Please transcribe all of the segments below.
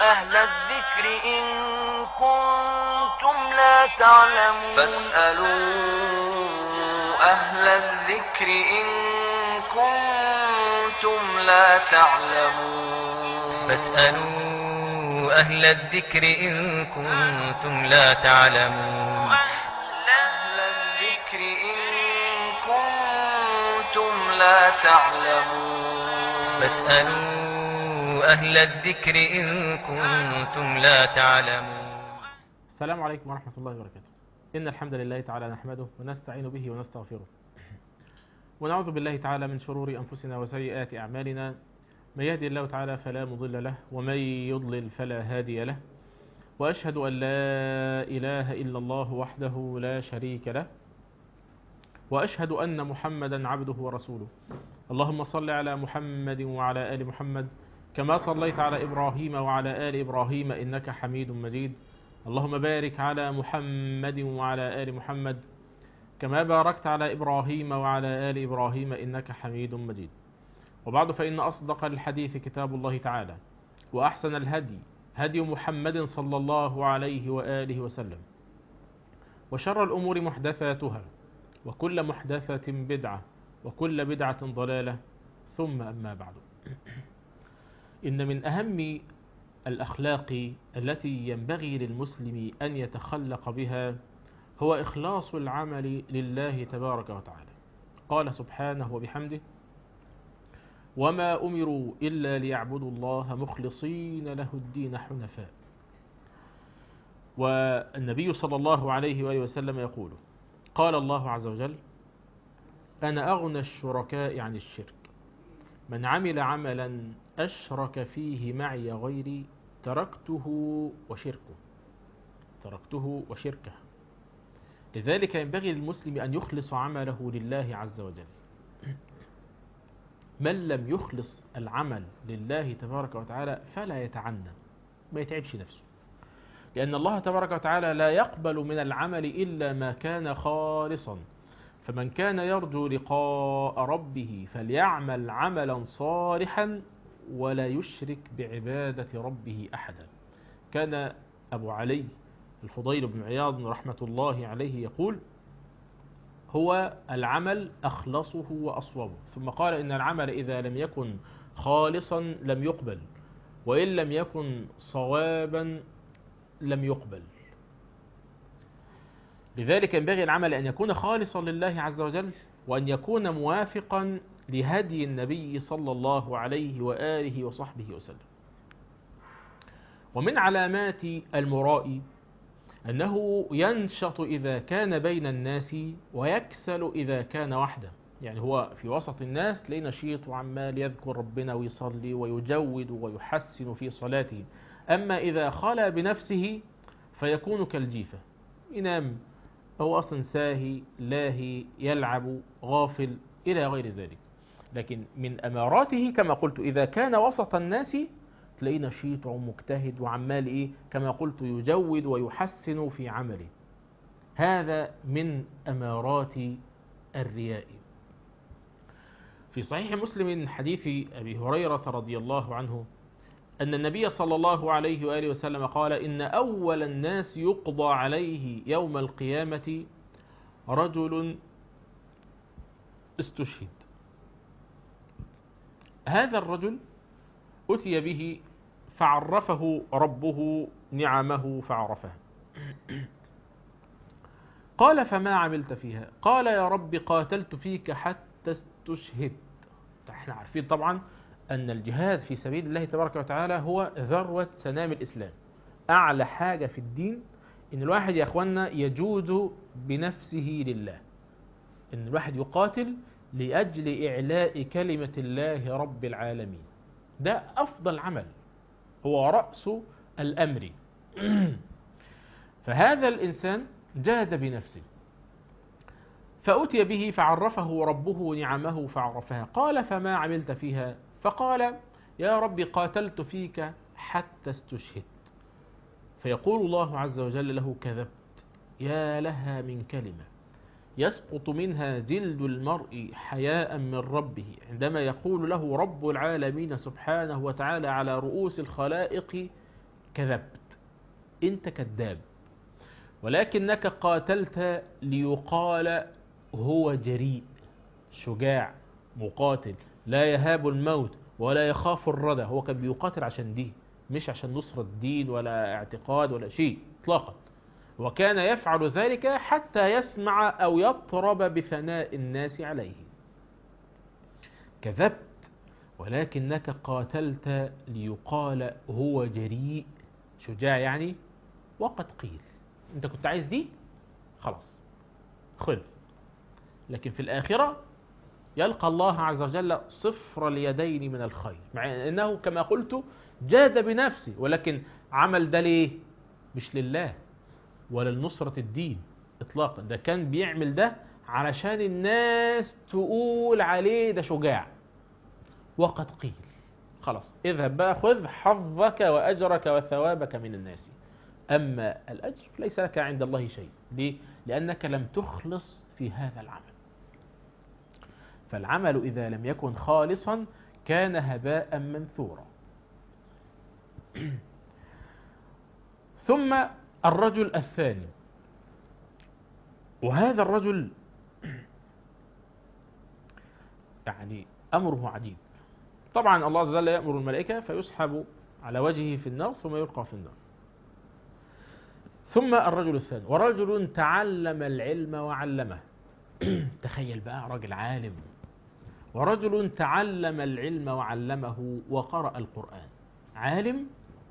أهل الذكر إن كنتم لا تعلمون فاسألوا أهل الذكر إن كنتم لا تعلمون فاسألوا أهل الذكر إن كنتم لا تعلمون أهل الذكر إن كنتم لا تعلمون فاسألوا أهل الذكر إن كنتم لا تعلمون السلام عليكم ورحمة الله وبركاته إن الحمد لله تعالى نحمده ونستعين به ونستغفره ونعوذ بالله تعالى من شرور أنفسنا وسيئات أعمالنا من يهدي الله تعالى فلا مضل له ومن يضلل فلا هادي له وأشهد أن لا إله إلا الله وحده لا شريك له وأشهد أن محمدا عبده ورسوله اللهم صل على محمد وعلى آل محمد كما صليت على إبراهيم وعلى آل إبراهيم إنك حميد مجيد اللهم بارك على محمد وعلى آل محمد كما باركت على إبراهيم وعلى آل إبراهيم إنك حميد مجيد وبعد فإن أصدق الحديث كتاب الله تعالى وأحسن الهدي هدي محمد صلى الله عليه وآله وسلم وشر الأمور محدثاتها وكل محدثة بدعة وكل بدعة ضلالة ثم أما بعد إن من أهم الأخلاق التي ينبغي للمسلم أن يتخلق بها هو إخلاص العمل لله تبارك وتعالى قال سبحانه وبحمده وما أمروا إلا ليعبدوا الله مخلصين له الدين حنفاء والنبي صلى الله عليه وآله وسلم يقول قال الله عز وجل أنا أغنى الشركاء عن الشرك من عمل عملا أشرك فيه معي غيري تركته وشركه تركته وشركه لذلك ينبغي للمسلم أن يخلص عمله لله عز وجل من لم يخلص العمل لله تبارك وتعالى فلا يتعنى ما يتعبش نفسه لأن الله تبارك وتعالى لا يقبل من العمل إلا ما كان خالصا فمن كان يرجو لقاء ربه فليعمل عملا صالحا ولا يشرك بعبادة ربه أحدا كان أبو علي الفضيل بن عياض رحمة الله عليه يقول هو العمل أخلصه وأصوبه ثم قال إن العمل إذا لم يكن خالصا لم يقبل وإن لم يكن صوابا لم يقبل لذلك ينبغي العمل أن يكون خالصا لله عز وجل وأن يكون موافقا لهدي النبي صلى الله عليه وآله وصحبه وسلم ومن علامات المرائي أنه ينشط إذا كان بين الناس ويكسل إذا كان وحده يعني هو في وسط الناس تلاقيه نشيط وعمال يذكر ربنا ويصلي ويجود ويحسن في صلاته أما إذا خلا بنفسه فيكون كالجيفة ينام هو أصلا ساهي لاهي يلعب غافل إلى غير ذلك لكن من أماراته كما قلت إذا كان وسط الناس تلاقيه نشيط ومجتهد وعمال إيه كما قلت يجود ويحسن في عمله هذا من أمارات الرياء في صحيح مسلم من حديث أبي هريرة رضي الله عنه أن النبي صلى الله عليه وآله وسلم قال إن أول الناس يقضى عليه يوم القيامة رجل استشهد هذا الرجل أتي به فعرفه ربه نعمه فعرفها قال فما عملت فيها قال يا رب قاتلت فيك حتى استشهدت احنا عارفين طبعا أن الجهاد في سبيل الله تبارك وتعالى هو ذروة سنام الإسلام أعلى حاجة في الدين إن الواحد يا أخوانا يجود بنفسه لله إن الواحد يقاتل لأجل إعلاء كلمة الله رب العالمين ده أفضل عمل هو رأس الأمر فهذا الإنسان جاد بنفسه فأتي به فعرفه ربه نعمه فعرفها قال فما عملت فيها فقال يا رب قاتلت فيك حتى استشهدت فيقول الله عز وجل له كذبت يا لها من كلمة يسقط منها جلد المرء حياء من ربه عندما يقول له رب العالمين سبحانه وتعالى على رؤوس الخلائق كذبت انت كذاب ولكنك قاتلت ليقال هو جريء شجاع مقاتل لا يهاب الموت ولا يخاف الردى هو كان بيقاتل عشان دي مش عشان نصرة دين ولا اعتقاد ولا شيء اطلاقا وكان يفعل ذلك حتى يسمع او يطرب بثناء الناس عليه كذبت ولكنك قاتلت ليقال هو جريء شجاع يعني وقد قيل انت كنت عايز دي خلاص خذ لكن في الآخرة يلقى الله عز وجل صفر اليدين من الخير مع انه كما قلت جاد بنفسه ولكن عمل ده ليه مش لله ولا لنصرة الدين اطلاقا ده كان بيعمل ده علشان الناس تقول عليه ده شجاع وقد قيل خلاص اذهب بقى خذ حظك وأجرك وثوابك من الناس أما الأجر ليس لك عند الله شيء ليه؟ لأنك لم تخلص في هذا العمل فالعمل إذا لم يكن خالصا كان هباء منثورا ثم الرجل الثاني وهذا الرجل يعني أمره عجيب طبعا الله عز وجل يأمر الملائكة فيسحب على وجهه في النار ثم يلقى في النار ثم الرجل الثاني ورجل تعلم العلم وعلمه تخيل بقى راجل عالم ورجل تعلم العلم وعلمه وقرأ القرآن عالم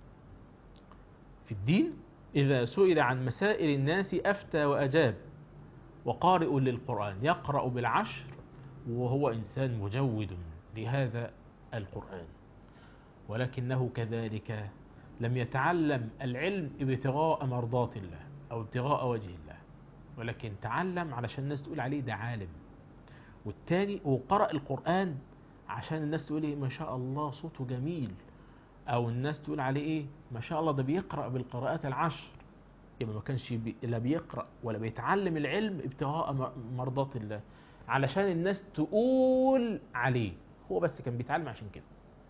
في الدين إذا سئل عن مسائل الناس أفتى وأجاب وقارئ للقرآن يقرأ بالعشر وهو إنسان مجود لهذا القرآن ولكنه كذلك لم يتعلم العلم ابتغاء مرضات الله أو ابتغاء وجه الله ولكن تعلم علشان الناس تقول عليه ده عالم والتاني وقرأ القرآن عشان الناس تقول ايه ما شاء الله صوته جميل او الناس تقول عليه ايه ما شاء الله ده بيقرأ بالقراءات العشر يبقى ما كانش بي لا بيقرأ ولا بيتعلم العلم ابتغاء مرضات الله علشان الناس تقول عليه هو بس كان بيتعلم عشان كده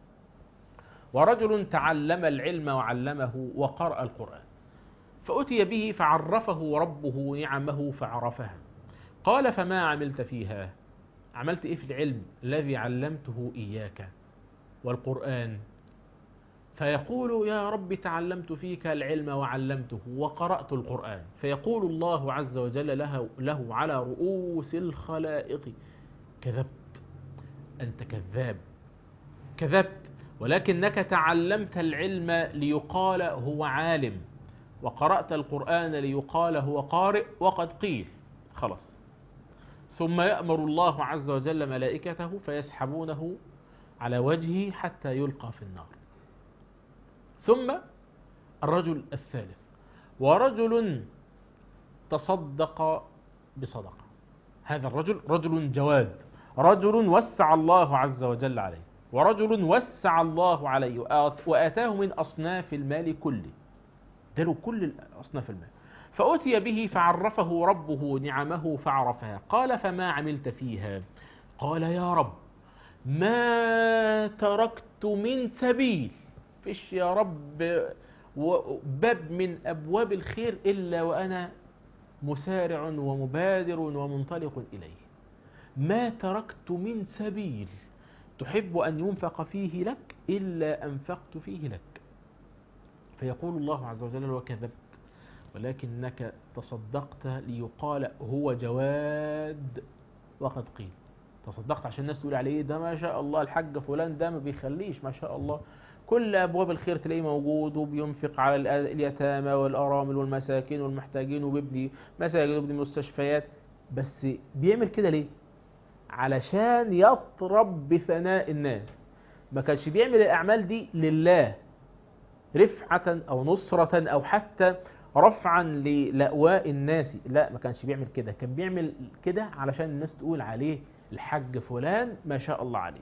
ورجل تعلم العلم وعلمه وقرأ القرآن فأتي به فعرفه ربه نعمه فعرفها قال فما عملت فيها عملت إيه في العلم الذي علمته إياك والقرآن فيقول يا رب تعلمت فيك العلم وعلمته وقرأت القرآن فيقول الله عز وجل له, له على رؤوس الخلائق كذبت أنت كذاب كذبت ولكنك تعلمت العلم ليقال هو عالم وقرأت القرآن ليقال هو قارئ وقد قيل خلاص ثم يأمر الله عز وجل ملائكته فيسحبونه على وجهه حتى يلقى في النار ثم الرجل الثالث ورجل تصدق بصدقة هذا الرجل رجل جواد رجل وسع الله عز وجل عليه ورجل وسع الله عليه وآتاه من أصناف المال كله اداله كل أصناف المال فأتي به فعرفه ربه نعمه فعرفها قال فما عملت فيها قال يا رب ما تركت من سبيل فيش يا رب باب من أبواب الخير إلا وأنا مسارع ومبادر ومنطلق إليه ما تركت من سبيل تحب أن ينفق فيه لك إلا أنفقت فيه لك فيقول الله عز وجل وكذبت ولكنك تصدقت ليقال هو جواد وقد قيل تصدقت عشان الناس تقول عليه ده ما شاء الله الحاج فلان ده ما بيخليش ما شاء الله كل أبواب الخير تلاقيه موجود وبينفق على اليتامى والأرامل والمساكين والمحتاجين وبيبني مساجد وبيبني مستشفيات بس بيعمل كده ليه؟ علشان يطرب بثناء الناس ما كانش بيعمل الأعمال دي لله رفعة أو نصرة أو حتى رفعا للأواء الناس لا ما كانش بيعمل كده كان بيعمل كده علشان الناس تقول عليه الحج فلان ما شاء الله عليه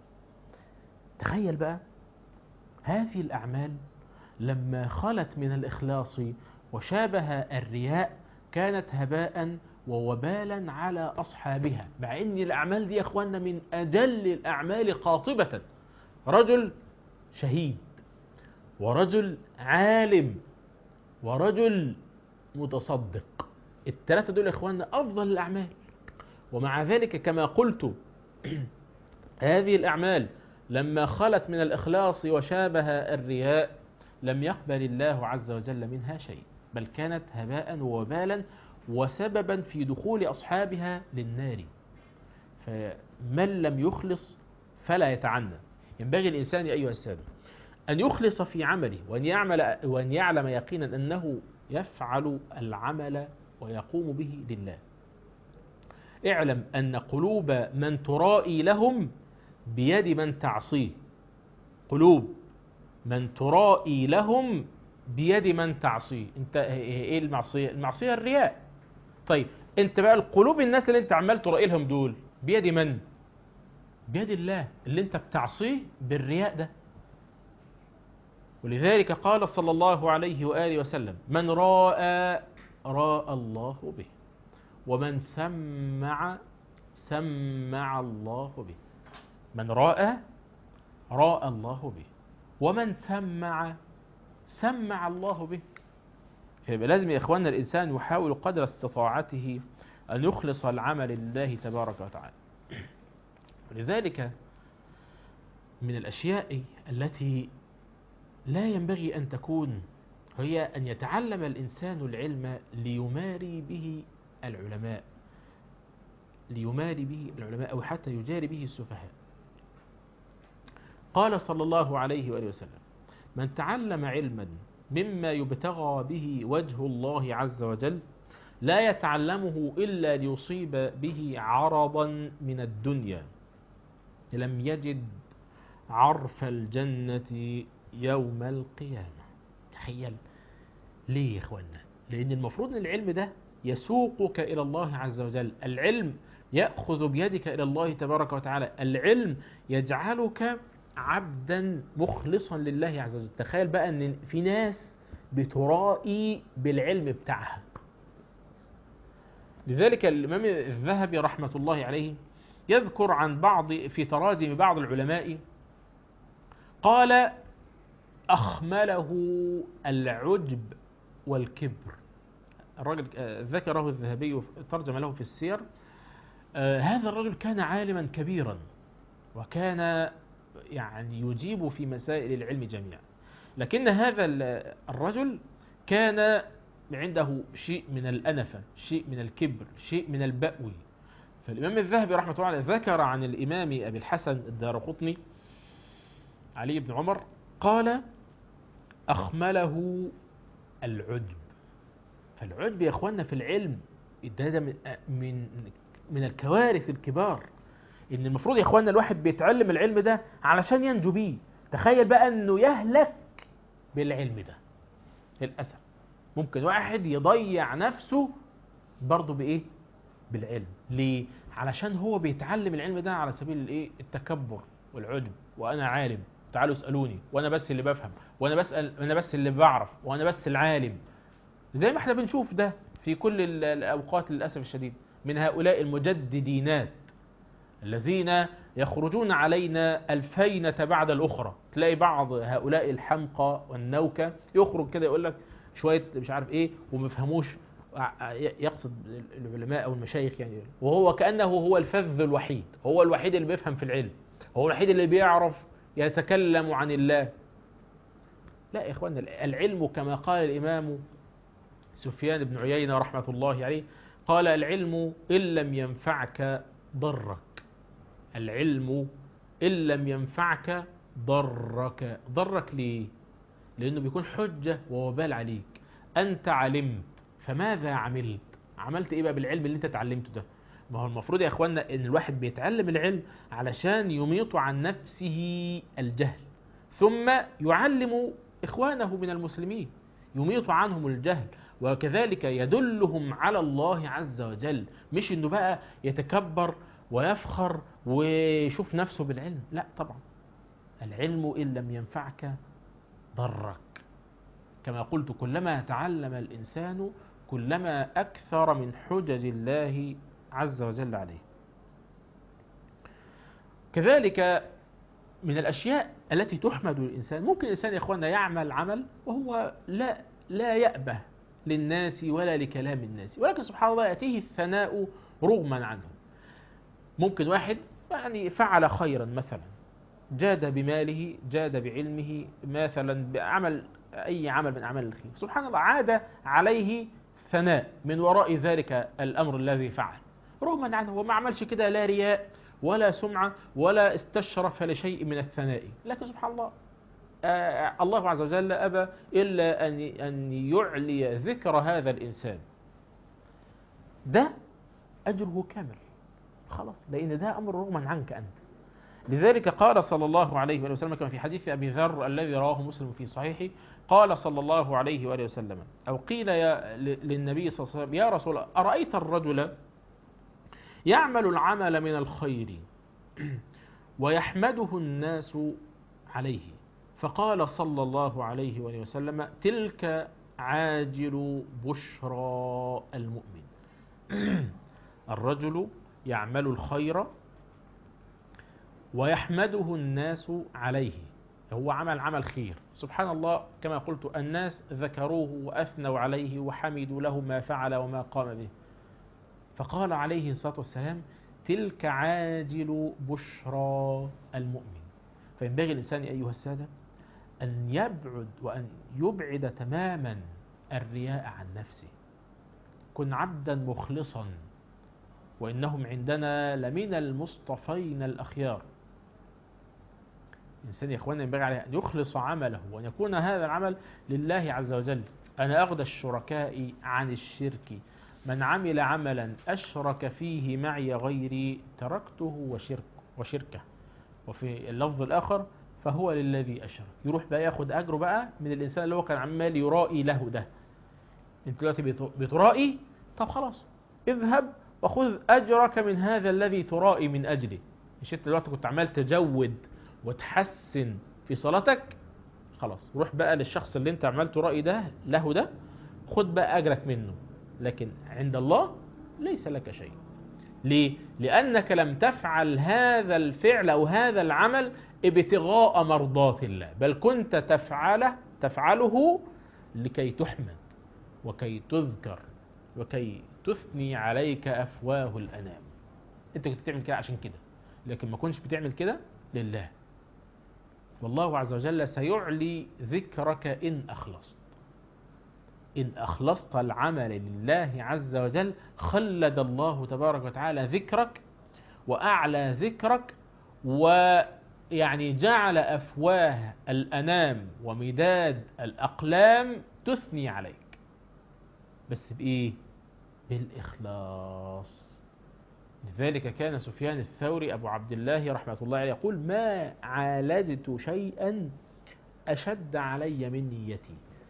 تخيل بقى هذه الأعمال لما خلت من الإخلاص وشابه الرياء كانت هباء ووبالا على أصحابها مع أن الأعمال دي يا أخوانا من أجل الأعمال قاطبة رجل شهيد ورجل عالم ورجل متصدق الثلاثة دول يا إخواننا أفضل الأعمال ومع ذلك كما قلت هذه الأعمال لما خلت من الإخلاص وشابه الرياء لم يقبل الله عز وجل منها شيء بل كانت هباء ووبالا وسببا في دخول أصحابها للنار فمن لم يخلص فلا يتعنى ينبغي الإنسان أيها السادة أن يخلص في عمله وأن يعمل وأن يعلم يقينا أنه يفعل العمل ويقوم به لله اعلم أن قلوب من ترائي لهم بيد من تعصيه قلوب من ترائي لهم بيد من تعصيه انت ايه المعصيه المعصيه الرياء طيب انت بقى القلوب الناس اللي انت عمال ترائي لهم دول بيد من بيد الله اللي انت بتعصيه بالرياء ده ولذلك قال صلى الله عليه وآله وسلم من راى راى الله به ومن سمع سمع الله به من راى راى الله به ومن سمع سمع الله به فيبقى لازم يا إخواننا الإنسان يحاول قدر استطاعته أن يخلص العمل لله تبارك وتعالى ولذلك من الأشياء التي لا ينبغي أن تكون هي أن يتعلم الإنسان العلم ليماري به العلماء ليماري به العلماء أو حتى يجاري به السفهاء قال صلى الله عليه وآله وسلم من تعلم علما مما يبتغى به وجه الله عز وجل لا يتعلمه إلا ليصيب به عرضا من الدنيا لم يجد عرف الجنة يوم القيامة تخيل ليه يا إخوانا لأن المفروض أن العلم ده يسوقك إلى الله عز وجل العلم يأخذ بيدك إلى الله تبارك وتعالى العلم يجعلك عبدا مخلصا لله عز وجل تخيل بقى ان في ناس بترائي بالعلم بتاعها لذلك الامام الذهبي رحمه الله عليه يذكر عن بعض في تراجم بعض العلماء قال اخمله العجب والكبر الرجل ذكره الذهبي ترجم له في السير هذا الرجل كان عالما كبيرا وكان يعني يجيب في مسائل العلم جميعا لكن هذا الرجل كان عنده شيء من الأنفة شيء من الكبر شيء من البأوي فالإمام الذهبي رحمة الله عليه ذكر عن الإمام أبي الحسن الدارقطني علي بن عمر قال أخمله العجب فالعجب يا أخوانا في العلم ده من من من الكوارث الكبار ان المفروض يا اخوانا الواحد بيتعلم العلم ده علشان ينجو بيه تخيل بقى انه يهلك بالعلم ده للاسف ممكن واحد يضيع نفسه برضه بايه بالعلم ليه علشان هو بيتعلم العلم ده على سبيل الايه التكبر والعجب وانا عالم تعالوا اسالوني وانا بس اللي بفهم وانا بسال انا بس اللي بعرف وانا بس العالم زي ما احنا بنشوف ده في كل الاوقات للاسف الشديد من هؤلاء المجددينات الذين يخرجون علينا الفينة بعد الأخرى تلاقي بعض هؤلاء الحمقى والنوكة يخرج كده يقول لك شوية مش عارف ايه وما يفهموش يقصد العلماء أو المشايخ يعني وهو كأنه هو الفذ الوحيد هو الوحيد اللي بيفهم في العلم هو الوحيد اللي بيعرف يتكلم عن الله لا يا إخواننا العلم كما قال الإمام سفيان بن عيينة رحمة الله عليه قال العلم إن لم ينفعك ضرك العلم إن لم ينفعك ضرك ضرك ليه لأنه بيكون حجة ووبال عليك أنت علمت فماذا عملت عملت إيه بقى بالعلم اللي أنت اتعلمته ده ما هو المفروض يا إخوانا إن الواحد بيتعلم العلم علشان يميط عن نفسه الجهل ثم يعلم إخوانه من المسلمين يميط عنهم الجهل وكذلك يدلهم على الله عز وجل مش انه بقى يتكبر ويفخر ويشوف نفسه بالعلم لا طبعا العلم إن لم ينفعك ضرك كما قلت كلما تعلم الإنسان كلما أكثر من حجج الله عز وجل عليه كذلك من الأشياء التي تحمد الإنسان ممكن الإنسان يا إخوانا يعمل عمل وهو لا لا يأبه للناس ولا لكلام الناس ولكن سبحان الله يأتيه الثناء رغما عنه ممكن واحد يعني فعل خيرا مثلا جاد بماله جاد بعلمه مثلا بعمل أي عمل من أعمال الخير سبحان الله عاد عليه ثناء من وراء ذلك الأمر الذي فعل رغما عنه هو ما عملش كده لا رياء ولا سمعة ولا استشرف لشيء من الثناء لكن سبحان الله آه الله عز وجل أبى إلا أن أن يعلي ذكر هذا الإنسان ده أجره كامل خلاص لأن ده أمر رغما عنك أنت لذلك قال صلى الله عليه وآله وسلم كما في حديث أبي ذر الذي رواه مسلم في صحيحه قال صلى الله عليه وآله وسلم أو قيل يا للنبي صلى الله عليه وسلم يا رسول الله أرأيت الرجل يعمل العمل من الخير ويحمده الناس عليه فقال صلى الله عليه وآله وسلم تلك عاجل بشرى المؤمن الرجل يعمل الخير ويحمده الناس عليه هو عمل عمل خير سبحان الله كما قلت الناس ذكروه وأثنوا عليه وحمدوا له ما فعل وما قام به فقال عليه الصلاة والسلام تلك عاجل بشرى المؤمن فينبغي الإنسان أيها السادة أن يبعد وأن يبعد تماما الرياء عن نفسه كن عبدا مخلصا وإنهم عندنا لمن المصطفين الأخيار الإنسان يا إخوانا ينبغي عليه أن يخلص عمله وأن يكون هذا العمل لله عز وجل أنا أغدى الشركاء عن الشرك من عمل عملا أشرك فيه معي غيري تركته وشرك وشركه وفي اللفظ الآخر فهو للذي أشرك يروح بقى ياخد أجره بقى من الإنسان اللي هو كان عمال يرائي له ده أنت دلوقتي بترائي طب خلاص اذهب وخذ أجرك من هذا الذي ترائي من أجله مش أنت دلوقتي كنت عمال تجود وتحسن في صلاتك خلاص روح بقى للشخص اللي انت عمال ترائي ده له ده خد بقى أجرك منه لكن عند الله ليس لك شيء ليه؟ لأنك لم تفعل هذا الفعل أو هذا العمل ابتغاء مرضات الله بل كنت تفعله تفعله لكي تحمد وكي تذكر وكي تثني عليك أفواه الأنام أنت كنت بتعمل كده عشان كده لكن ما كنتش بتعمل كده لله والله عز وجل سيعلي ذكرك إن أخلصت إن أخلصت العمل لله عز وجل خلد الله تبارك وتعالى ذكرك وأعلى ذكرك ويعني جعل أفواه الأنام ومداد الأقلام تثني عليك بس بإيه؟ بالإخلاص لذلك كان سفيان الثوري أبو عبد الله رحمة الله عليه يقول ما عالجت شيئا أشد علي من نيتي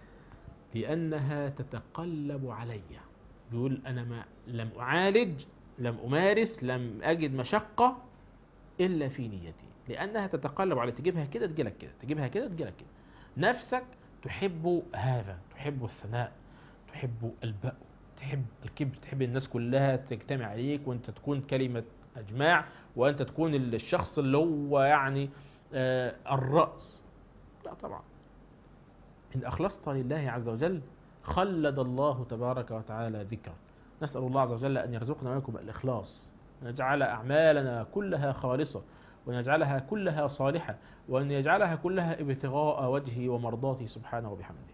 لأنها تتقلب علي يقول أنا ما لم أعالج لم أمارس لم أجد مشقة إلا في نيتي لأنها تتقلب علي تجيبها كده تجيلك كده تجيبها كده تجيلك كده نفسك تحب هذا تحب الثناء تحب البأ تحب الكبر تحب الناس كلها تجتمع عليك وانت تكون كلمة أجماع وانت تكون الشخص اللي هو يعني آه الرأس لا طبعا إن أخلصت لله عز وجل خلد الله تبارك وتعالى ذكرا نسأل الله عز وجل أن يرزقنا وإياكم الإخلاص نجعل أعمالنا كلها خالصة ونجعلها كلها صالحة وأن يجعلها كلها ابتغاء وجهه ومرضاته سبحانه وبحمده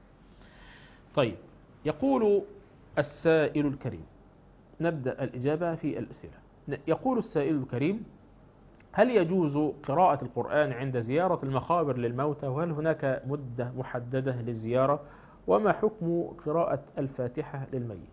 طيب يقول السائل الكريم نبدأ الإجابة في الأسئلة يقول السائل الكريم هل يجوز قراءة القرآن عند زيارة المقابر للموتى وهل هناك مدة محددة للزيارة وما حكم قراءة الفاتحة للميت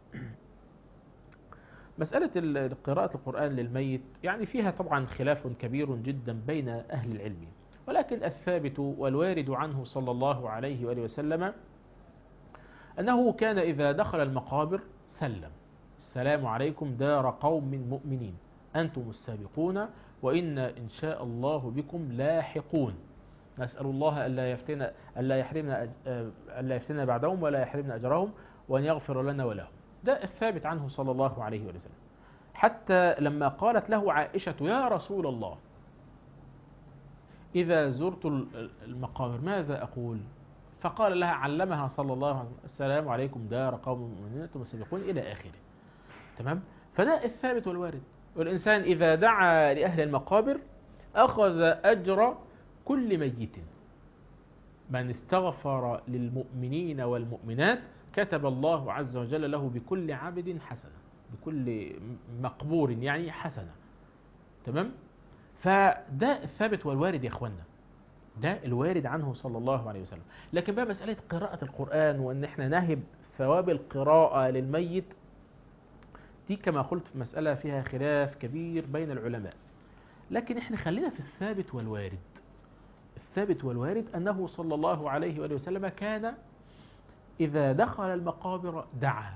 مسألة قراءة القرآن للميت يعني فيها طبعا خلاف كبير جدا بين أهل العلم ولكن الثابت والوارد عنه صلى الله عليه وآله وسلم أنه كان إذا دخل المقابر سلم السلام عليكم دار قوم مؤمنين أنتم السابقون وإنا إن شاء الله بكم لاحقون نسأل الله ألا يفتنا ألا يحرمنا ألا يفتنا بعدهم ولا يحرمنا أجرهم وأن يغفر لنا ولهم ده الثابت عنه صلى الله عليه وسلم حتى لما قالت له عائشة يا رسول الله إذا زرت ال- المقابر ماذا أقول فقال لها علمها صلى الله عليه وسلم السلام عليكم دار قوم مؤمنين أنتم السابقون إلى آخره تمام فده الثابت والوارد والإنسان إذا دعا لأهل المقابر أخذ أجر كل ميت من استغفر للمؤمنين والمؤمنات كتب الله عز وجل له بكل عبد حسنة بكل مقبور يعني حسنة تمام فده الثابت والوارد يا اخوانا ده الوارد عنه صلى الله عليه وسلم لكن بقى مسألة قراءة القرآن وان احنا نهب ثواب القراءة للميت دي كما قلت في مسألة فيها خلاف كبير بين العلماء لكن احنا خلينا في الثابت والوارد الثابت والوارد أنه صلى الله عليه وآله وسلم كان إذا دخل المقابر دعا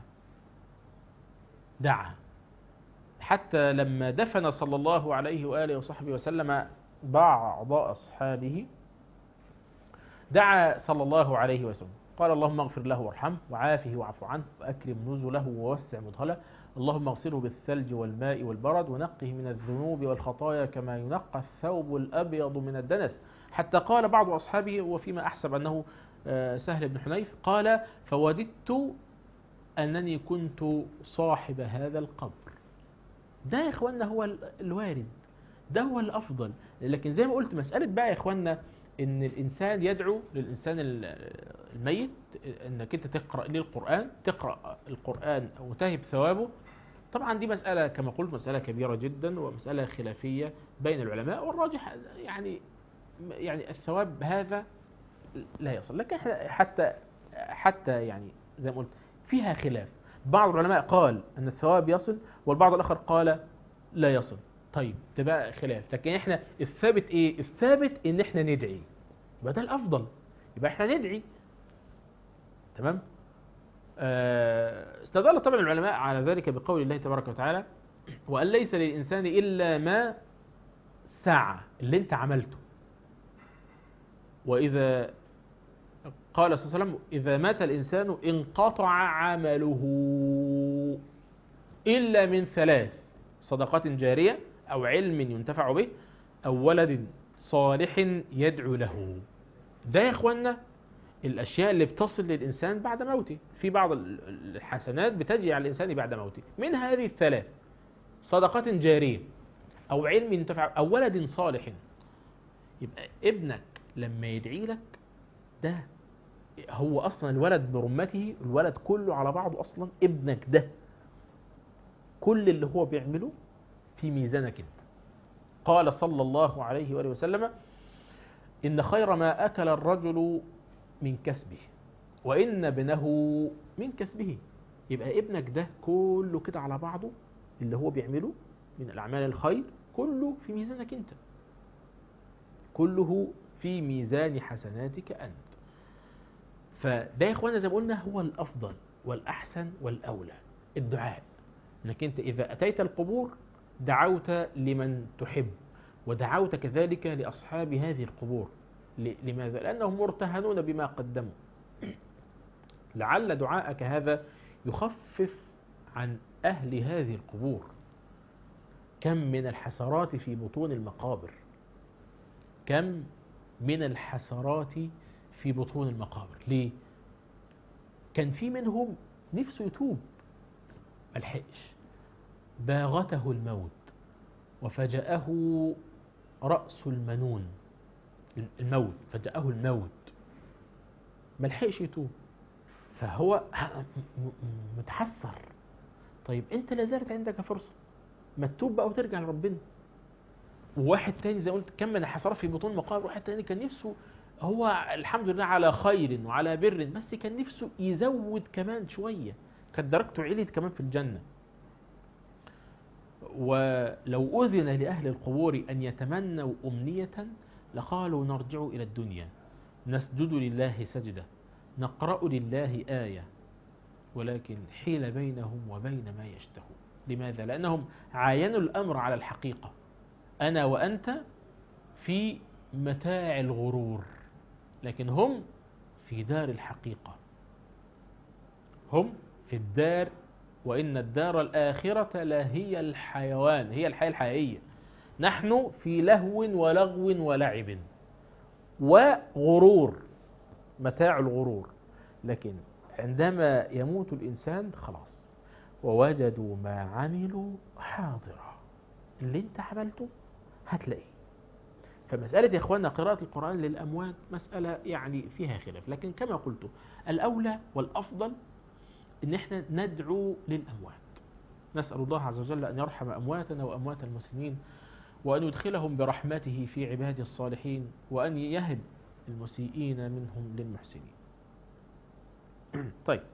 دعا حتى لما دفن صلى الله عليه وآله وصحبه وسلم بعض أصحابه دعا صلى الله عليه وسلم قال اللهم اغفر له وارحمه وعافه واعف عنه وأكرم نزله ووسع مدخله اللهم اغسله بالثلج والماء والبرد ونقه من الذنوب والخطايا كما ينقى الثوب الأبيض من الدنس حتى قال بعض أصحابه وفيما أحسب أنه آه، سهل بن حنيف قال فوددت أنني كنت صاحب هذا القبر ده يا إخواننا هو ال- الوارد ده هو الأفضل لكن زي ما قلت مسألة بقى يا إخواننا إن الإنسان يدعو للإنسان ال- الميت إنك أنت تقرأ ليه القرآن تقرأ القرآن وتهب ثوابه طبعا دي مسألة كما قلت مسألة كبيرة جدا ومسألة خلافية بين العلماء والراجح يعني يعني الثواب هذا لا يصل لكن إحنا حتى حتى يعني زي ما قلت فيها خلاف بعض العلماء قال أن الثواب يصل والبعض الآخر قال لا يصل طيب تبقى خلاف لكن احنا الثابت ايه الثابت ان احنا ندعي يبقى ده الافضل يبقى احنا ندعي تمام آه، استدل طبعا العلماء على ذلك بقول الله تبارك وتعالى وأن ليس للإنسان إلا ما سعى اللي انت عملته وإذا قال صلى الله عليه وسلم إذا مات الإنسان انقطع عمله إلا من ثلاث صدقة جارية أو علم ينتفع به أو ولد صالح يدعو له ده يا إخوانا الأشياء اللي بتصل للإنسان بعد موته في بعض ال- الحسنات بتجي على الإنسان بعد موته من هذه الثلاث صدقة جارية أو علم ينتفع أو ولد صالح يبقى ابنك لما يدعي لك ده هو أصلا الولد برمته الولد كله على بعضه أصلا ابنك ده كل اللي هو بيعمله في ميزانك انت قال صلى الله عليه وآله وسلم إن خير ما أكل الرجل من كسبه وإن ابنه من كسبه يبقى ابنك ده كله كده على بعضه اللي هو بيعمله من الأعمال الخير كله في ميزانك أنت كله في ميزان حسناتك أنت فده يا إخوانا زي ما قلنا هو الأفضل والأحسن والأولى الدعاء انك انت اذا اتيت القبور دعوت لمن تحب ودعوت كذلك لاصحاب هذه القبور ل- لماذا لانهم مرتهنون بما قدموا لعل دعاءك هذا يخفف عن اهل هذه القبور كم من الحسرات في بطون المقابر كم من الحسرات في بطون المقابر ليه كان في منهم نفسه يتوب ملحقش باغته الموت وفجأه رأس المنون الموت فجأه الموت ملحقش يتوب فهو م- م- متحسر طيب انت لا زالت عندك فرصة ما تتوب بقى وترجع لربنا وواحد تاني زي ما قلت كم من الحسرات في بطون مقابر واحد تاني كان نفسه هو الحمد لله على خير وعلى بر بس كان نفسه يزود كمان شوية كانت درجته عليت كمان في الجنة ولو أذن لأهل القبور أن يتمنوا أمنية لقالوا نرجع إلى الدنيا نسجد لله سجدة نقرأ لله آية ولكن حيل بينهم وبين ما يشتهون لماذا؟ لأنهم عاينوا الأمر على الحقيقة أنا وأنت في متاع الغرور لكن هم في دار الحقيقة هم في الدار وإن الدار الآخرة لهي الحيوان هي الحياة الحقيقية نحن في لهو ولغو ولعب وغرور متاع الغرور لكن عندما يموت الإنسان خلاص ووجدوا ما عملوا حاضرا اللي انت عملته هتلاقيه فمسألة يا إخواننا قراءة القرآن للأموات مسألة يعني فيها خلاف لكن كما قلت الأولى والأفضل إن احنا ندعو للأموات نسأل الله عز وجل أن يرحم أمواتنا وأموات المسلمين وأن يدخلهم برحمته في عباده الصالحين وأن يهب المسيئين منهم للمحسنين طيب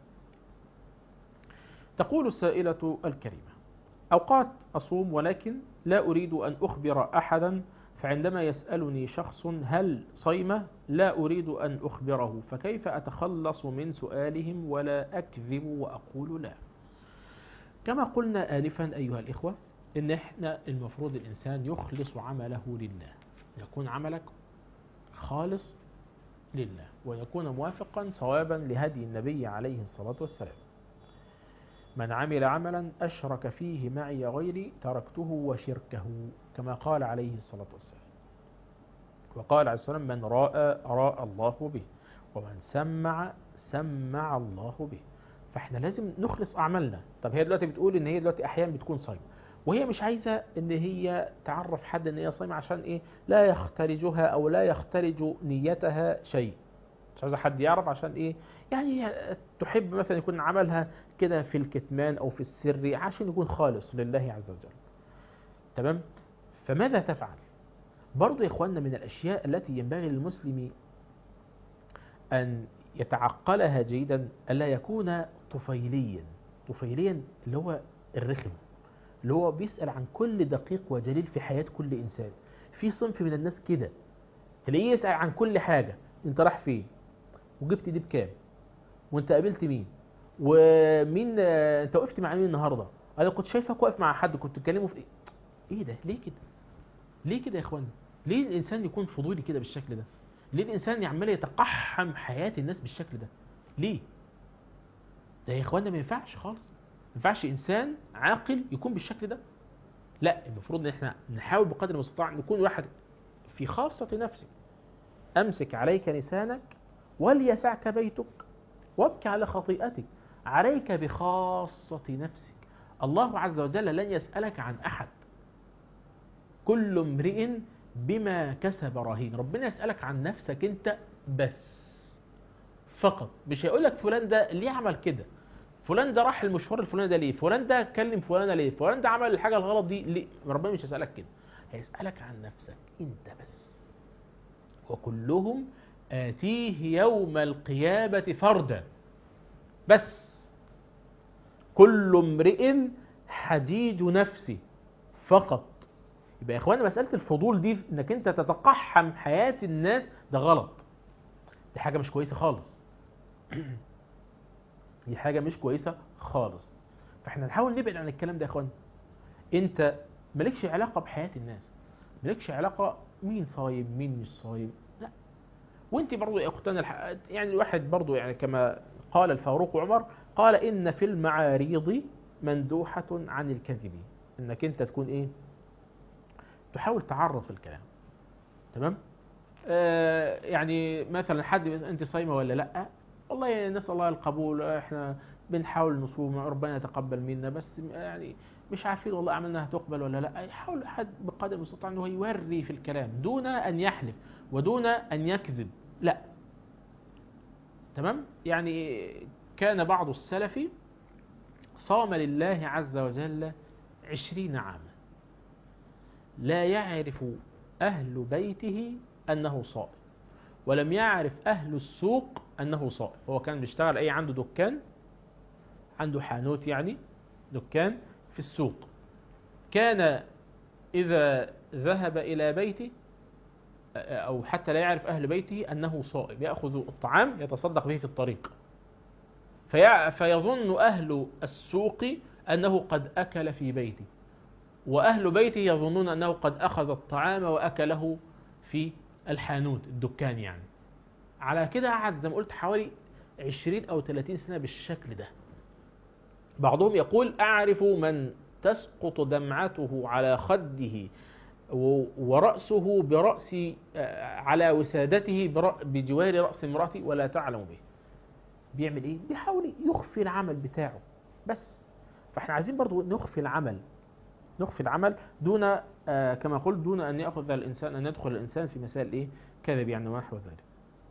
تقول السائلة الكريمة أوقات أصوم ولكن لا أريد أن أخبر أحدا فعندما يسألني شخص هل صيمة لا أريد أن أخبره فكيف أتخلص من سؤالهم ولا أكذب وأقول لا كما قلنا آنفا أيها الإخوة إن إحنا المفروض الإنسان يخلص عمله لله يكون عملك خالص لله ويكون موافقا صوابا لهدي النبي عليه الصلاة والسلام من عمل عملا أشرك فيه معي غيري تركته وشركه كما قال عليه الصلاة والسلام وقال عليه الصلاة والسلام من راى راى الله به ومن سمع سمع الله به فاحنا لازم نخلص أعمالنا طب هي دلوقتي بتقول إن هي دلوقتي أحيانا بتكون صايمة وهي مش عايزة إن هي تعرف حد إن هي صايمة عشان إيه لا يخترجها أو لا يخترج نيتها شيء مش عايزة حد يعرف عشان إيه يعني تحب مثلا يكون عملها كده في الكتمان أو في السر عشان يكون خالص لله عز وجل تمام فماذا تفعل برضو يا إخواننا من الأشياء التي ينبغي للمسلم أن يتعقلها جيدا ألا يكون طفيليا طفيليا اللي هو الرخم اللي هو بيسأل عن كل دقيق وجليل في حياة كل إنسان في صنف من الناس كده تلاقيه يسأل عن كل حاجة انت راح فين وجبت دي بكام وانت قابلت مين ومين آه، انت وقفت مع مين النهارده انا كنت شايفك واقف مع حد كنت تكلمه في ايه ايه ده ليه كده ليه كده يا اخوانا ليه الانسان يكون فضولي كده بالشكل ده ليه الانسان عمال يتقحم حياه الناس بالشكل ده ليه ده يا اخوانا ما ينفعش خالص ما ينفعش انسان عاقل يكون بالشكل ده لا المفروض ان احنا نحاول بقدر المستطاع نكون واحد في خاصة نفسك امسك عليك لسانك وليسعك بيتك وابكي على خطيئتك عليك بخاصة نفسك الله عز وجل لن يسألك عن أحد كل امرئ بما كسب رهين ربنا يسألك عن نفسك انت بس فقط مش هيقول لك فلان ده ليه عمل كده فلان ده راح المشوار الفلاني ده ليه فلان ده كلم فلانة ليه فلان ده عمل الحاجة الغلط دي ليه ربنا مش هيسألك كده هيسألك عن نفسك انت بس وكلهم آتيه يوم القيامة فردا بس كل امرئ حديد نفسه فقط يبقى يا اخوانا مسألة الفضول دي انك انت تتقحم حياة الناس ده غلط دي حاجة مش كويسة خالص دي حاجة مش كويسة خالص فاحنا نحاول نبعد عن الكلام ده يا اخوانا انت مالكش علاقة بحياة الناس مالكش علاقة مين صايم مين مش صايم لا وانت برضو يا اختنا الح... يعني الواحد برضو يعني كما قال الفاروق عمر قال ان في المعاريض مندوحة عن الكذب انك انت تكون ايه تحاول تعرف الكلام تمام آه يعني مثلا حد يقول انت صايمه ولا لا والله نسال الله القبول احنا بنحاول نصوم ربنا يتقبل منا بس يعني مش عارفين والله اعمالنا هتقبل ولا لا يحاول حد بقدر المستطاع انه يوري في الكلام دون ان يحلف ودون ان يكذب لا تمام يعني كان بعض السلف صام لله عز وجل عشرين عاما لا يعرف أهل بيته أنه صائم ولم يعرف أهل السوق أنه صائم هو كان بيشتغل أي عنده دكان عنده حانوت يعني دكان في السوق كان إذا ذهب إلى بيته أو حتى لا يعرف أهل بيته أنه صائم يأخذ الطعام يتصدق به في الطريق في فيظن أهل السوق أنه قد أكل في بيته وأهل بيته يظنون أنه قد أخذ الطعام وأكله في الحانوت الدكان يعني على كده قعد زي ما قلت حوالي 20 أو 30 سنة بالشكل ده بعضهم يقول أعرف من تسقط دمعته على خده و- ورأسه برأس آه، على وسادته برأ- بجوار رأس امرأته ولا تعلم به بيعمل ايه بيحاول يخفي العمل بتاعه بس فاحنا عايزين برضو نخفي العمل نخفي العمل دون آه كما قلت دون ان ياخذ الانسان ان يدخل الانسان في مسائل ايه كذب يعني ونحو ذلك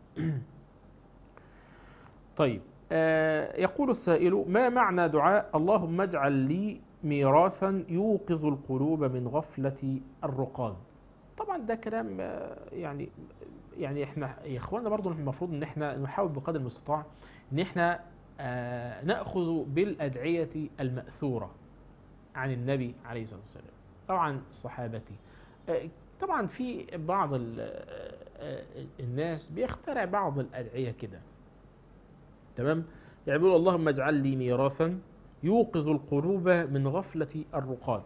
طيب آه يقول السائل ما معنى دعاء اللهم اجعل لي ميراثا يوقظ القلوب من غفلة الرقاد طبعا ده كلام آه، يعني يعني احنا يا اخوانا برضو المفروض ان احنا نحاول بقدر المستطاع ان احنا آه، ناخذ بالادعيه الماثوره عن النبي عليه الصلاه والسلام او عن صحابته آه، طبعا في بعض ال- آه، آه، الناس بيخترع بعض الادعيه كده تمام يعني بيقول اللهم اجعل لي ميراثا يوقظ القلوب من غفله الرقاد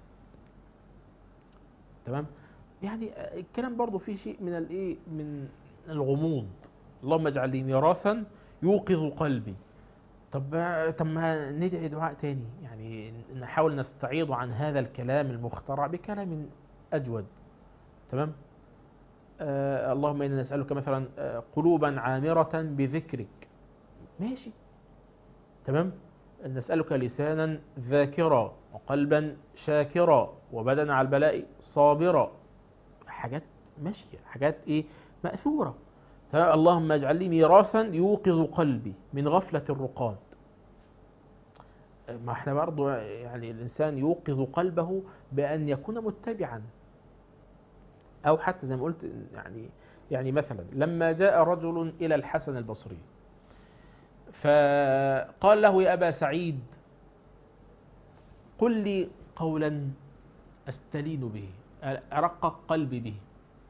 تمام يعني آه، الكلام برضو فيه شيء من الايه من الغموض اللهم اجعل لي ميراثا يوقظ قلبي طب طب ما ندعي دعاء تاني يعني نحاول نستعيض عن هذا الكلام المخترع بكلام اجود تمام آه اللهم انا نسالك مثلا آه قلوبا عامره بذكرك ماشي تمام نسالك لسانا ذاكرا وقلبا شاكرا وبدنا على البلاء صابرا حاجات ماشيه حاجات ايه ماثوره تمام؟ اللهم اجعل لي ميراثا يوقظ قلبي من غفلة الرقاد ما احنا برضو يعني الإنسان يوقظ قلبه بأن يكون متبعا أو حتى زي ما قلت يعني يعني مثلا لما جاء رجل إلى الحسن البصري فقال له يا أبا سعيد قل لي قولا أستلين به أرقق قلبي به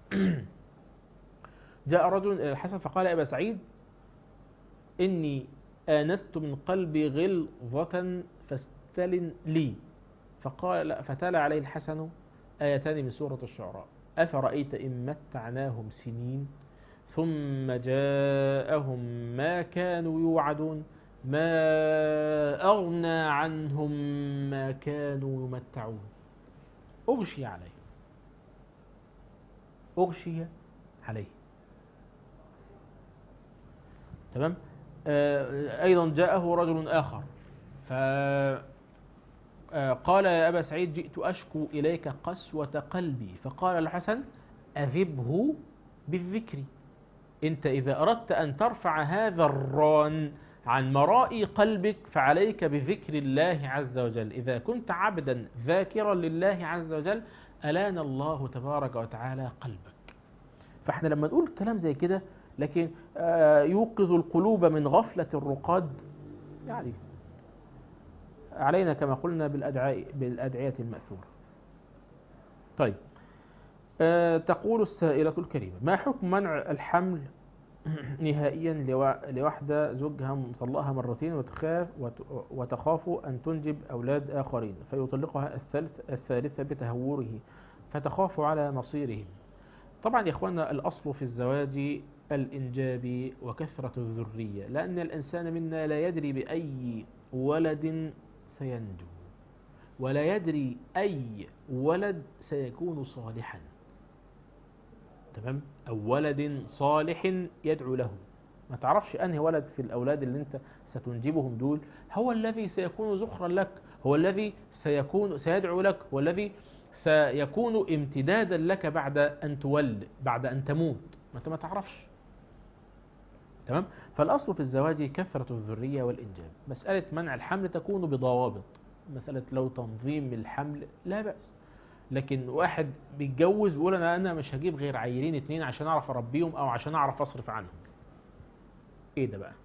جاء رجل إلى الحسن فقال يا أبا سعيد إني آنست من قلبي غلظة فاستلن لي فقال فتلا عليه الحسن آيتان من سورة الشعراء أفرأيت إن متعناهم سنين ثم جاءهم ما كانوا يوعدون ما أغنى عنهم ما كانوا يمتعون أغشي عليه أغشي عليه تمام آه، أيضا جاءه رجل آخر فقال يا أبا سعيد جئت أشكو إليك قسوة قلبي فقال الحسن أذبه بالذكر أنت إذا أردت أن ترفع هذا الران عن مرائي قلبك فعليك بذكر الله عز وجل إذا كنت عبدا ذاكرا لله عز وجل ألان الله تبارك وتعالى قلبك فاحنا لما نقول كلام زي كده لكن آه، يوقظ القلوب من غفلة الرقاد يعني علينا كما قلنا بالأدعاء بالأدعية المأثورة طيب آه، تقول السائلة الكريمة ما حكم منع الحمل نهائيا لوا- لواحدة زوجها مطلقها مرتين وتخاف وت- وتخاف أن تنجب أولاد آخرين فيطلقها الثالث الثالثة بتهوره فتخاف على مصيرهم طبعا يا اخوانا الاصل في الزواج الانجاب وكثرة الذرية لان الانسان منا لا يدري باي ولد سينجو ولا يدري اي ولد سيكون صالحا تمام او ولد صالح يدعو له ما تعرفش انهي ولد في الاولاد اللي انت ستنجبهم دول هو الذي سيكون زخرا لك هو الذي سيكون سيدعو لك هو الذي سيكون امتدادا لك بعد ان تولد بعد ان تموت ما انت ما تعرفش تمام فالاصل في الزواج كثره الذريه والانجاب مساله منع الحمل تكون بضوابط مساله لو تنظيم الحمل لا باس لكن واحد بيتجوز بيقول انا انا مش هجيب غير عيلين اتنين عشان اعرف اربيهم او عشان اعرف اصرف عنهم ايه ده بقى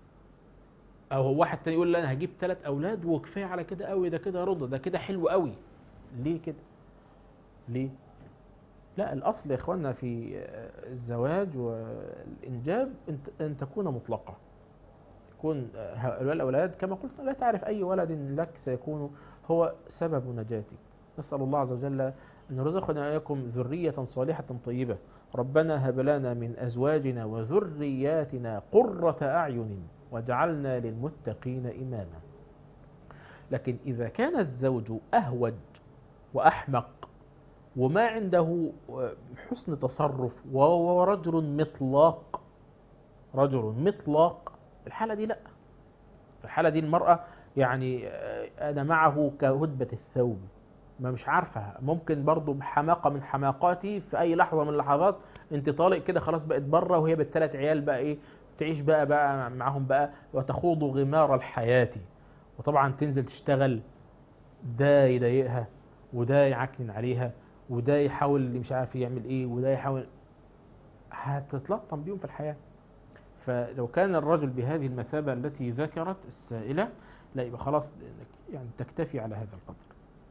او هو واحد تاني يقول لا انا هجيب ثلاث اولاد وكفايه على كده قوي ده كده رضا ده كده حلو قوي ليه كده ليه لا الاصل يا اخوانا في الزواج والانجاب ان- ان تكون مطلقه يكون هؤلاء الاولاد كما قلت لا تعرف اي ولد لك سيكون هو سبب نجاتك نسال الله عز وجل ان يرزقنا واياكم ذريه صالحه طيبه ربنا هب لنا من ازواجنا وذرياتنا قره اعين واجعلنا للمتقين اماما لكن اذا كان الزوج اهوج واحمق وما عنده حسن تصرف وهو رجل مطلاق رجل مطلاق الحالة دي لا في الحالة دي المرأة يعني آه، أنا معه كهدبة الثوب ما مش عارفة ممكن برضو بحماقة من حماقاتي في أي لحظة من اللحظات أنت طالق كده خلاص بقت بره وهي بالثلاث عيال بقى إيه تعيش بقى بقى معاهم بقى وتخوض غمار الحياة وطبعا تنزل تشتغل ده يضايقها وده يعكنن عليها وده يحاول مش عارف يعمل ايه وده يحاول هتتلطم بيهم في الحياة فلو كان الرجل بهذه المثابة التي ذكرت السائلة لا يبقى خلاص إنك يعني تكتفي على هذا القدر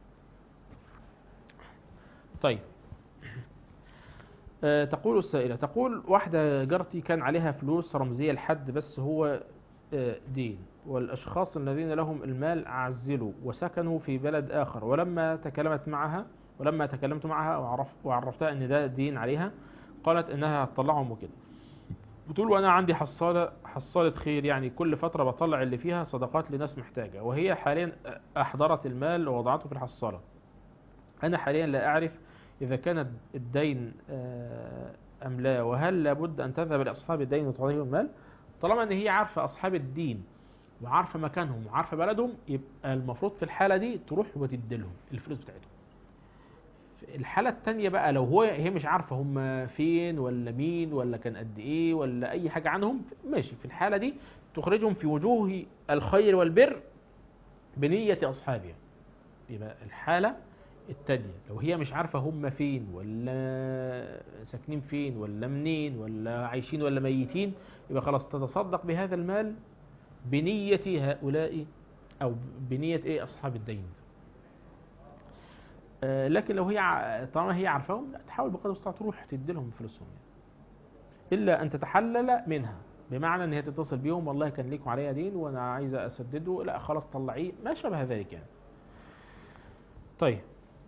طيب آه، تقول السائلة تقول واحدة جارتي كان عليها فلوس رمزية لحد بس هو آه، دين والأشخاص الذين لهم المال عزلوا وسكنوا في بلد آخر ولما تكلمت معها ولما تكلمت معها وعرف وعرفتها ان ده دين عليها قالت انها هتطلعهم وكده بتقول وانا عندي حصالة حصالة خير يعني كل فترة بطلع اللي فيها صدقات لناس محتاجة وهي حاليا احضرت المال ووضعته في الحصالة انا حاليا لا اعرف اذا كان الدين آه، ام لا وهل لابد ان تذهب لاصحاب الدين وتعطيهم المال طالما ان هي عارفة اصحاب الدين وعارفة مكانهم وعارفة بلدهم يبقى المفروض في الحالة دي تروح وتديلهم الفلوس بتاعتهم الحالة التانية بقى لو هو هي مش عارفة هم فين ولا مين ولا كان قد ايه ولا اي حاجة عنهم ماشي في الحالة دي تخرجهم في وجوه الخير والبر بنية اصحابها يبقى الحالة التانية لو هي مش عارفة هم فين ولا ساكنين فين ولا منين ولا عايشين ولا ميتين يبقى خلاص تتصدق بهذا المال بنية هؤلاء او بنية ايه اصحاب الدين آه، لكن لو هي ع- طالما هي عارفاهم لا تحاول بقدر المستطاع تروح تدي لهم فلوسهم يعني. الا ان تتحلل منها بمعنى ان هي تتصل بيهم والله كان ليكم عليا دين وانا عايزه اسدده لا خلاص طلعيه ما شابه ذلك يعني طيب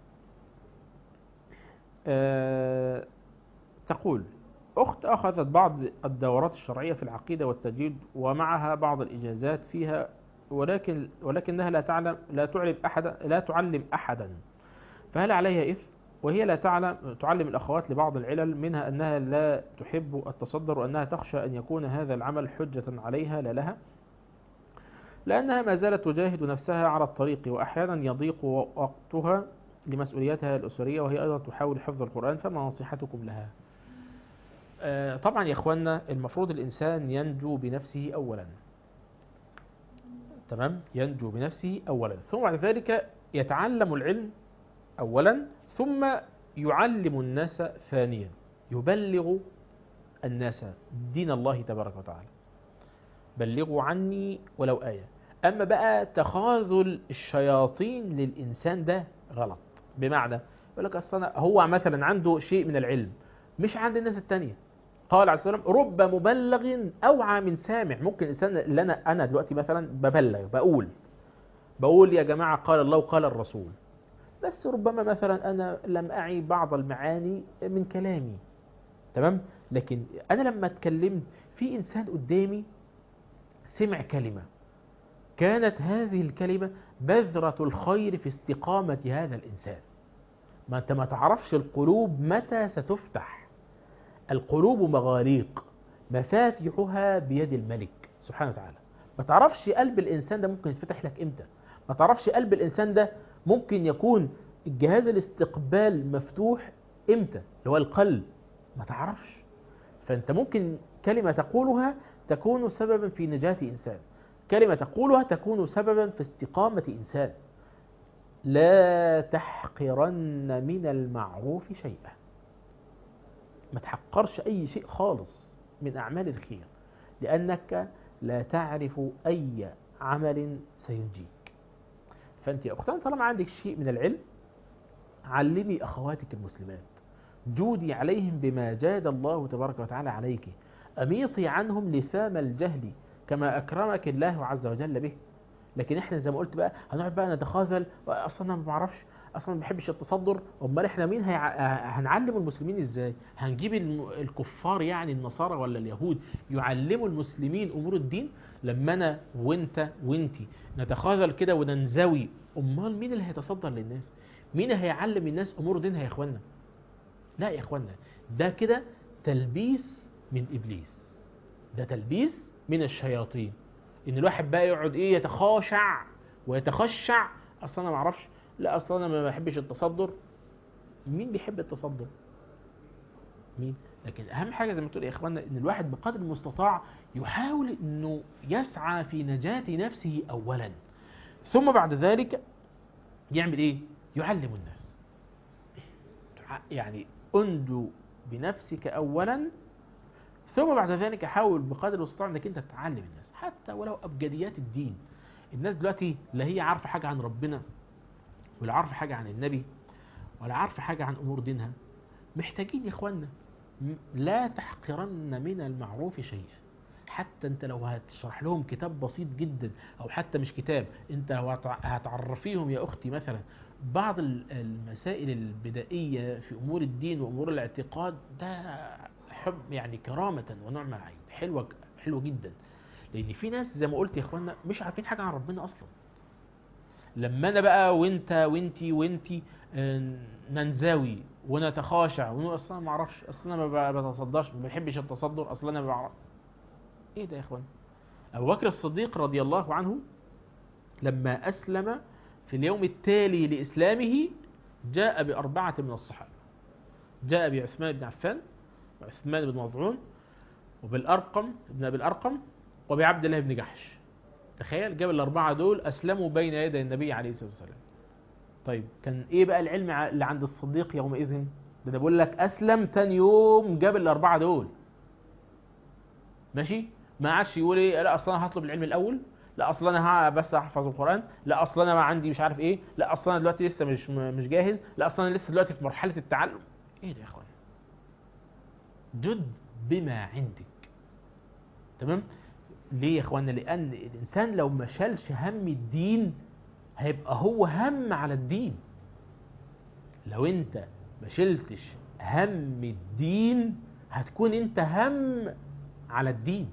آه تقول أخت أخذت بعض الدورات الشرعية في العقيدة والتجويد ومعها بعض الإجازات فيها ولكن ولكنها لا تعلم لا تعلم أحدا لا تعلم أحدا فهل عليها إثم؟ وهي لا تعلم تعلم الأخوات لبعض العلل منها أنها لا تحب التصدر وأنها تخشى أن يكون هذا العمل حجة عليها لا لها لأنها ما زالت تجاهد نفسها على الطريق وأحيانا يضيق وقتها لمسؤولياتها الأسرية وهي أيضا تحاول حفظ القرآن فما نصيحتكم لها آه، طبعا يا اخوانا المفروض الانسان ينجو بنفسه اولا تمام ينجو بنفسه اولا ثم بعد ذلك يتعلم العلم اولا ثم يعلم الناس ثانيا يبلغ الناس دين الله تبارك وتعالى بلغوا عني ولو آية أما بقى تخاذل الشياطين للإنسان ده غلط بمعنى يقول لك أصلا هو مثلا عنده شيء من العلم مش عند الناس التانية قال عليه السلام رب مبلغ أوعى من سامع ممكن الإنسان اللي أنا أنا دلوقتي مثلا ببلغ بقول بقول يا جماعة قال الله وقال الرسول بس ربما مثلا أنا لم أعي بعض المعاني من كلامي تمام لكن أنا لما اتكلمت في إنسان قدامي سمع كلمة كانت هذه الكلمة بذرة الخير في استقامة هذا الإنسان ما أنت ما تعرفش القلوب متى ستفتح القلوب مغاليق مفاتيحها بيد الملك سبحانه وتعالى ما تعرفش قلب الإنسان ده ممكن يتفتح لك إمتى ما تعرفش قلب الإنسان ده ممكن يكون جهاز الاستقبال مفتوح إمتى اللي هو القلب ما تعرفش فأنت ممكن كلمة تقولها تكون سببا في نجاة إنسان كلمة تقولها تكون سببا في استقامة إنسان لا تحقرن من المعروف شيئا ما تحقرش أي شيء خالص من أعمال الخير لأنك لا تعرف أي عمل سينجيك فأنت يا أختان طالما عندك شيء من العلم علمي أخواتك المسلمات جودي عليهم بما جاد الله تبارك وتعالى عليك أميطي عنهم لثام الجهل كما أكرمك الله عز وجل به لكن احنا زي ما قلت بقى هنقعد بقى نتخاذل اصلا انا ما بعرفش اصلا ما بحبش التصدر امال احنا مين هي... هنعلم المسلمين ازاي هنجيب الم- الكفار يعني النصارى ولا اليهود يعلموا المسلمين امور الدين لما انا وانت وانتي نتخاذل كده وننزوي امال مين اللي هيتصدر للناس مين هيعلم الناس امور دينها يا اخوانا لا يا اخوانا ده كده تلبيس من ابليس ده تلبيس من الشياطين ان الواحد بقى يقعد ايه يتخاشع ويتخشع اصلا انا ما اعرفش لا اصلا انا ما بحبش التصدر مين بيحب التصدر مين لكن اهم حاجه زي ما تقول يا اخوانا ان الواحد بقدر المستطاع يحاول انه يسعى في نجاه نفسه اولا ثم بعد ذلك يعمل ايه يعلم الناس يعني انجو بنفسك اولا ثم بعد ذلك حاول بقدر المستطاع انك انت تعلم الناس حتى ولو ابجديات الدين الناس دلوقتي لا هي عارفه حاجه عن ربنا ولا عارفه حاجه عن النبي ولا عارفه حاجه عن امور دينها محتاجين يا اخوانا م- لا تحقرن من المعروف شيئا حتى انت لو هتشرح لهم كتاب بسيط جدا او حتى مش كتاب انت لو هتع- هتعرفيهم يا اختي مثلا بعض ال- المسائل البدائيه في امور الدين وامور الاعتقاد ده حب يعني كرامه ونعمه عين حلوه حلوه جدا لان في ناس زي ما قلت يا اخوانا مش عارفين حاجه عن ربنا اصلا لما انا بقى وانت وانتي وانتي آه، ننزوي ونتخاشع ونقول اصلا ما اعرفش اصلا انا ما ب- بتصدرش ما بحبش التصدر اصلا انا ما بعرف ايه ده يا اخوان ابو بكر الصديق رضي الله عنه لما اسلم في اليوم التالي لاسلامه جاء باربعه من الصحابه جاء بعثمان بن عفان وعثمان بن مظعون وبالارقم ابن ابي الارقم وبعبد الله بن جحش تخيل جاب الاربعه دول اسلموا بين يدي النبي عليه الصلاه والسلام طيب كان ايه بقى العلم ع- اللي عند الصديق يومئذ ده انا بقول لك اسلم تاني يوم جاب الاربعه دول ماشي ما عادش يقول ايه لا اصلا انا هطلب العلم الاول لا اصلا انا ها- بس احفظ القران لا اصلا انا ما عندي مش عارف ايه لا اصلا انا دلوقتي لسه مش م- مش جاهز لا اصلا انا لسه دلوقتي في مرحله التعلم ايه ده يا اخوان جد بما عندك تمام ليه يا اخوانا لان الانسان لو ما شالش هم الدين هيبقى هو هم على الدين لو انت ما شلتش هم الدين هتكون انت هم على الدين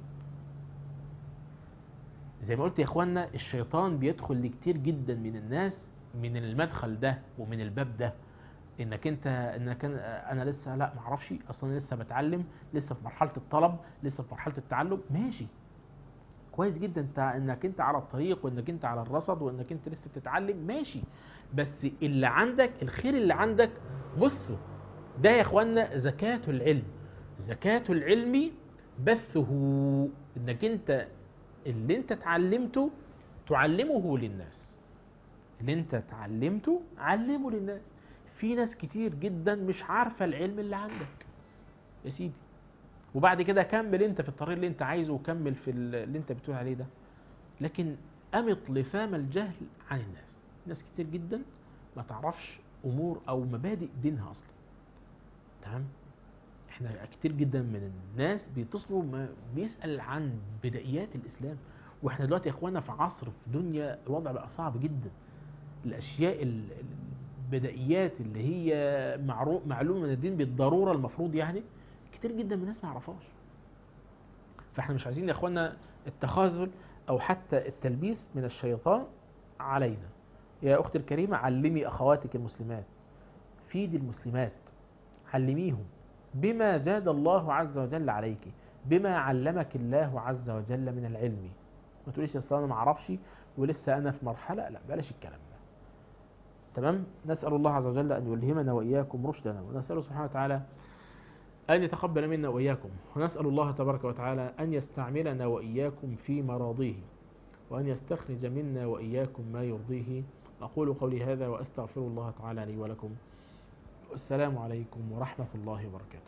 زي ما قلت يا اخوانا الشيطان بيدخل لكتير جدا من الناس من المدخل ده ومن الباب ده انك انت انك أنا- انا لسه لا ما اعرفش اصلا أنا لسه بتعلم لسه في مرحله الطلب لسه في مرحله التعلم ماشي كويس جدا انت انك انت على الطريق وانك انت على الرصد وانك انت لسه بتتعلم ماشي بس اللي عندك الخير اللي عندك بصوا ده يا اخوانا زكاة العلم زكاة العلم بثه انك انت اللي انت اتعلمته تعلمه للناس اللي انت اتعلمته علمه للناس في ناس كتير جدا مش عارفة العلم اللي عندك يا سيدي وبعد كده كمل انت في الطريق اللي انت عايزه وكمل في ال- اللي انت بتقول عليه ده لكن امط لثام الجهل عن الناس ناس كتير جدا ما تعرفش امور او مبادئ دينها اصلا تمام احنا كتير جدا من الناس بيتصلوا ما بيسال عن بدايات الاسلام واحنا دلوقتي يا اخوانا في عصر في دنيا الوضع بقى صعب جدا الاشياء ال- البدائيات اللي هي معروف معلومه من الدين بالضروره المفروض يعني كتير جدا من الناس ما يعرفهاش فاحنا مش عايزين يا اخوانا التخاذل او حتى التلبيس من الشيطان علينا يا اختي الكريمه علمي اخواتك المسلمات فيدي المسلمات علميهم بما زاد الله عز وجل عليك بما علمك الله عز وجل من العلم ما تقوليش اصل انا ما اعرفش ولسه انا في مرحله لا بلاش الكلام ده تمام نسال الله عز وجل ان يلهمنا واياكم رشدنا ونساله سبحانه وتعالى أن يتقبل منا وإياكم ونسأل الله تبارك وتعالى أن يستعملنا وإياكم في مراضيه وأن يستخرج منا وإياكم ما يرضيه أقول قولي هذا وأستغفر الله تعالى لي ولكم والسلام عليكم ورحمة الله وبركاته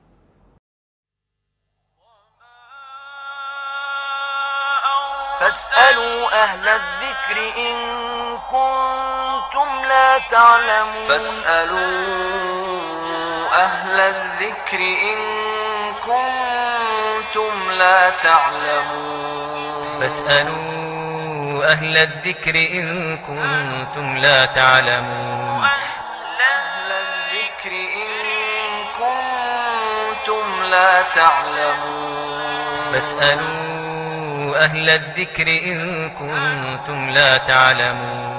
فاسألوا أهل الذكر إن كنتم لا تعلمون فاسألوا أهل الذكر إن كنتم لا تعلمون فاسألوا أهل الذكر إن كنتم لا تعلمون أهل الذكر إن كنتم لا تعلمون فاسألوا أهل الذكر إن كنتم لا تعلمون